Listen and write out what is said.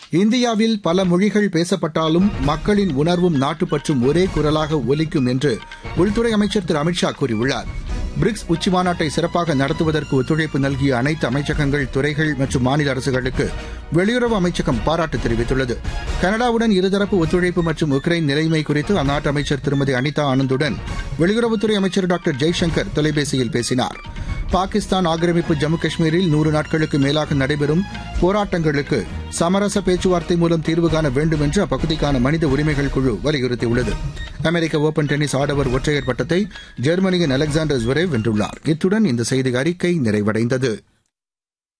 இந்தியாவில் பல மொழிகள் பேசப்பட்டாலும் மக்களின் உணர்வும் நாட்டுப்பற்றும் ஒரே குரலாக ஒலிக்கும் என்று உள்துறை அமைச்சர் திரு அமித்ஷா கூறியுள்ளார் பிரிக்ஸ் உச்சிமாநாட்டை சிறப்பாக நடத்துவதற்கு ஒத்துழைப்பு நல்கிய அனைத்து அமைச்சகங்கள் துறைகள் மற்றும் மாநில அரசுகளுக்கு வெளியுறவு அமைச்சகம் பாராட்டு தெரிவித்துள்ளது கனடாவுடன் இருதரப்பு ஒத்துழைப்பு மற்றும் உக்ரைன் நிலைமை குறித்து அந்நாட்டு அமைச்சர் திருமதி அனிதா ஆனந்துடன் வெளியுறவுத்துறை அமைச்சர் டாக்டர் ஜெய்சங்கர் தொலைபேசியில் பேசினார் பாகிஸ்தான் ஆக்கிரமிப்பு ஜம்மு காஷ்மீரில் நூறு நாட்களுக்கு மேலாக நடைபெறும் போராட்டங்களுக்கு சமரச பேச்சுவார்த்தை மூலம் தீர்வு காண வேண்டும் என்று அப்பகுதிக்கான மனித உரிமைகள் குழு வலியுறுத்தியுள்ளது அமெரிக்க ஓபன் டென்னிஸ் ஆடவர் ஒற்றையர் பட்டத்தை ஜெர்மனியின் அலெக்சாண்டர் ஜுரேவ் வென்றுள்ளார் இத்துடன் இந்த செய்தி அறிக்கை நிறைவடைந்தது